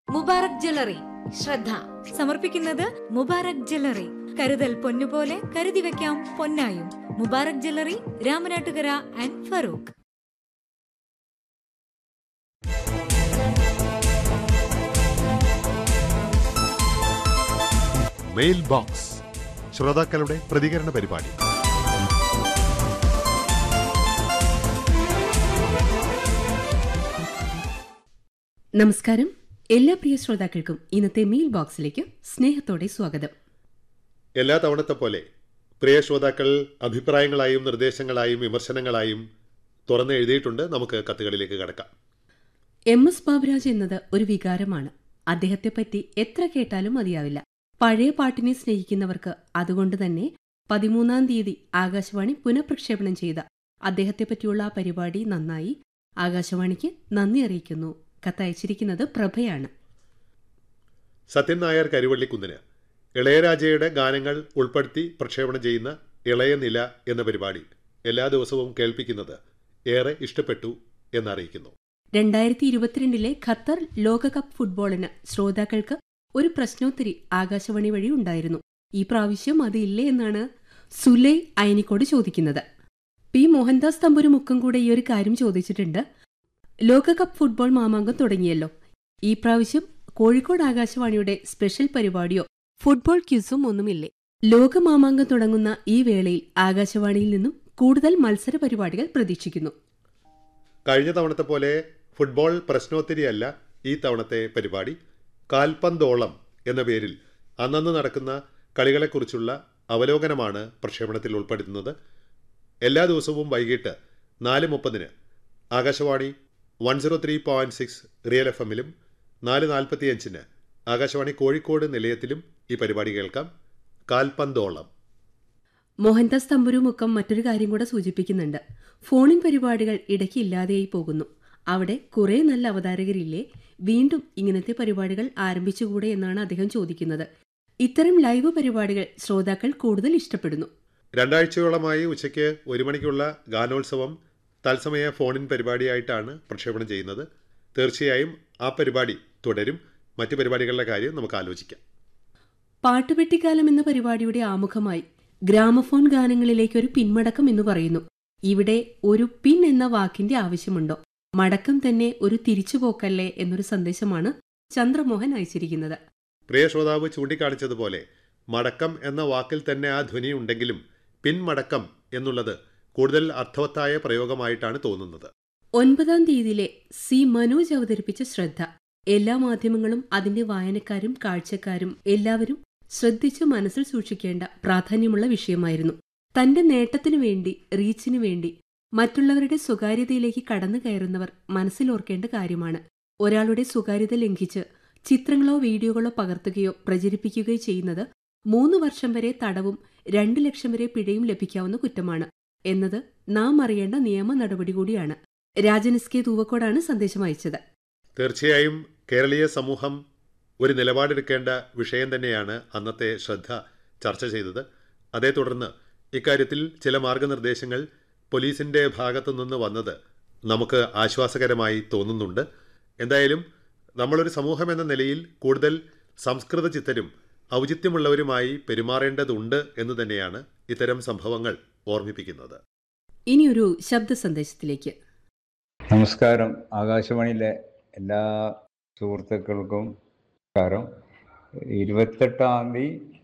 Mubarak jewellery ശ്രദ്ധ സമർപ്പിക്കുന്നത് Mubarak jewellery കരുതൽ പൊന്നുപോലെ കരുതി വെക്കാം പൊന്നായും Mubarak jewellery Ramanattukara and Feroke mail box ശ്രോതാക്കളുടെ പ്രതികരണ പരിപാടി നമസ്കാരം എല്ലാ പ്രിയ ശ്രോതാക്കൾക്കും ഇന്നത്തെ മെയിൽ ബോക്സിലേക്ക് സ്നേഹത്തോടെ സ്വാഗതം എല്ലാ തവണത്തെ പോലെ പ്രിയ ശ്രോതാക്കൾ അഭിപ്രായങ്ങളായും നിർദ്ദേശങ്ങളായും വിമർശനങ്ങളായും തുറന്ന് എഴുതിയിട്ടുണ്ട് നമുക്ക് കത്തുകളിലേക്ക് കടക്കാം എം എസ് ബാബുരാജ് എന്നത് ഒരു വികാരമാണ് അദ്ദേഹത്തെപ്പറ്റി എത്ര കേട്ടാലും മതിയാവില്ല പഴയ പാട്ടിനെ സ്നേഹിക്കുന്നവർക്ക് അതുകൊണ്ട് തന്നെ പതിമൂന്നാം തീയതി ആകാശവാണി പുനഃപ്രക്ഷേപണം ചെയ്ത അദ്ദേഹത്തെപ്പറ്റിയുള്ള ആ പരിപാടി നന്നായി ആകാശവാണിക്ക് നന്ദി അറിയിക്കുന്നു കത്തയച്ചിരിക്കുന്നത് പ്രഭയാണ് സത്യൻ നായർ കരുവള്ളിക്കുന്നിന് ഇളയരാജയുടെ ഗാനങ്ങൾ ഉൾപ്പെടുത്തി പ്രക്ഷേപണം ചെയ്യുന്ന ഇളയ നില എന്ന പരിപാടി എല്ലാ ദിവസവും കേൾപ്പിക്കുന്നത് ഏറെ ഇഷ്ടപ്പെട്ടു എന്നറിയിക്കുന്നു രണ്ടായിരത്തി ഇരുപത്തിരണ്ടിലെ ഖത്തർ ലോകകപ്പ് ഫുട്ബോളിന് ശ്രോതാക്കൾക്ക് ഒരു പ്രശ്നോത്തരി ആകാശവാണി വഴി ഉണ്ടായിരുന്നു ഈ പ്രാവശ്യം അത് ഇല്ലേ എന്നാണ് സുലൈ അയനിക്കോട് ചോദിക്കുന്നത് പി മോഹൻദാസ് തമ്പുരു മുക്കം കൂടെ ഈ ഒരു കാര്യം ചോദിച്ചിട്ടുണ്ട് ലോകകപ്പ് ഫുട്ബോൾ മാമാങ്കം തുടങ്ങിയല്ലോ ഈ പ്രാവശ്യം കോഴിക്കോട് ആകാശവാണിയുടെ സ്പെഷ്യൽ പരിപാടിയോ ഫുട്ബോൾ ക്യൂസും ഒന്നുമില്ലേ ലോക മാമാങ്കം തുടങ്ങുന്ന ഈ വേളയിൽ ആകാശവാണിയിൽ നിന്നും കൂടുതൽ മത്സര പരിപാടികൾ പ്രതീക്ഷിക്കുന്നു കഴിഞ്ഞ തവണത്തെ പോലെ ഫുട്ബോൾ പ്രശ്നോത്തരിയല്ല ഈ തവണത്തെ പരിപാടി കാൽപന്തോളം എന്ന പേരിൽ അന്നന്ന് നടക്കുന്ന കളികളെക്കുറിച്ചുള്ള അവലോകനമാണ് പ്രക്ഷേപണത്തിൽ ഉൾപ്പെടുത്തുന്നത് എല്ലാ ദിവസവും വൈകിട്ട് നാല് മുപ്പതിന് Akashvani one zero three point six real F എമ്മിലും നാല് നാൽപ്പത്തിയഞ്ചിന് ആകാശവാണി കോഴിക്കോട് നിലയത്തിലും ഈ പരിപാടി കേൾക്കാം കാൽപന്തോളം മോഹൻദാസ് തമ്പുരു മുക്കം മറ്റൊരു കാര്യം കൂടെ സൂചിപ്പിക്കുന്നുണ്ട് ഫോണിൻ പരിപാടികൾ ഇടയ്ക്ക് ഇല്ലാതെയായി പോകുന്നു അവിടെ കുറെ നല്ല അവതാരകരില്ലേ വീണ്ടും ഇങ്ങനത്തെ പരിപാടികൾ ആരംഭിച്ചുകൂടെ എന്നാണ് അദ്ദേഹം ചോദിക്കുന്നത് ഇത്തരം ലൈവ് പരിപാടികൾ ശ്രോതാക്കൾ കൂടുതൽ ഇഷ്ടപ്പെടുന്നു രണ്ടാഴ്ചയോളമായി ഉച്ചയ്ക്ക് ഒരു മണിക്കുള്ള ഗാനോത്സവം തത്സമയ ഫോണിൻ പരിപാടിയായിട്ടാണ് പ്രക്ഷേപണം ചെയ്യുന്നത് തീർച്ചയായും ആ പരിപാടി തുടരും മറ്റു പരിപാടികളുടെ കാര്യം നമുക്ക് ആലോചിക്കാം പാട്ടുപെട്ടിക്കാലം എന്ന പരിപാടിയുടെ ആമുഖമായി ഗ്രാമഫോൺ ഗാനങ്ങളിലേക്ക് ഒരു പിന്മടക്കം എന്ന് പറയുന്നു ഇവിടെ ഒരു പിൻ എന്ന വാക്കിന്റെ ആവശ്യമുണ്ടോ മടക്കം തന്നെ ഒരു തിരിച്ചുപോക്കല്ലേ എന്നൊരു സന്ദേശമാണ് ചന്ദ്രമോഹൻ അയച്ചിരിക്കുന്നത് പ്രിയ ശ്രോതാവ് ചൂണ്ടിക്കാണിച്ചതുപോലെ മടക്കം എന്ന വാക്കിൽ തന്നെ ആ ധ്വനി ഉണ്ടെങ്കിലും പിൻമടക്കം എന്നുള്ളത് കൂടുതൽ അർത്ഥവത്തായ പ്രയോഗമായിട്ടാണ് തോന്നുന്നത് ഒൻപതാം തീയതിയിലെ സി മനോജ് അവതരിപ്പിച്ച ശ്രദ്ധ എല്ലാ മാധ്യമങ്ങളും അതിന്റെ വായനക്കാരും കാഴ്ചക്കാരും എല്ലാവരും ശ്രദ്ധിച്ച് മനസ്സിൽ സൂക്ഷിക്കേണ്ട പ്രാധാന്യമുള്ള വിഷയമായിരുന്നു തന്റെ നേട്ടത്തിനു വേണ്ടി റീച്ചിനു വേണ്ടി മറ്റുള്ളവരുടെ സ്വകാര്യതയിലേക്ക് കടന്നു കയറുന്നവർ മനസ്സിലോർക്കേണ്ട കാര്യമാണ് ഒരാളുടെ സ്വകാര്യത ലംഘിച്ച് ചിത്രങ്ങളോ വീഡിയോകളോ പകർത്തുകയോ പ്രചരിപ്പിക്കുകയോ ചെയ്യുന്നത് മൂന്ന് വർഷം വരെ തടവും രണ്ടു ലക്ഷം വരെ പിഴയും ലഭിക്കാവുന്ന കുറ്റമാണ് എന്നത് നാം അറിയേണ്ട നിയമ നടപടി കൂടിയാണ് രാജൻ കെ തൂവക്കോടാണ് സന്ദേശം അയച്ചത് തീർച്ചയായും കേരളീയ സമൂഹം ഒരു നിലപാടെടുക്കേണ്ട വിഷയം തന്നെയാണ് അന്നത്തെ ശ്രദ്ധ ചർച്ച ചെയ്തത് അതേ തുടർന്ന് ഇക്കാര്യത്തിൽ ചില മാർഗനിർദ്ദേശങ്ങൾ പോലീസിന്റെ ഭാഗത്തു നിന്ന് വന്നത് നമുക്ക് ആശ്വാസകരമായി തോന്നുന്നുണ്ട് എന്തായാലും നമ്മളൊരു സമൂഹം എന്ന നിലയിൽ കൂടുതൽ സംസ്കൃത ചിത്തരും ഔചിത്യമുള്ളവരുമായി പെരുമാറേണ്ടതുണ്ട് എന്ന് തന്നെയാണ് ഇത്തരം സംഭവങ്ങൾ ഓർമ്മിപ്പിക്കുന്നത് ഇനിയൊരു ശബ്ദ സന്ദേശത്തിലേക്ക് നമസ്കാരം ആകാശവാണിയിലെ എല്ലാ സുഹൃത്തുക്കൾക്കും നമസ്കാരം ഇരുപത്തെട്ടാം തീയതി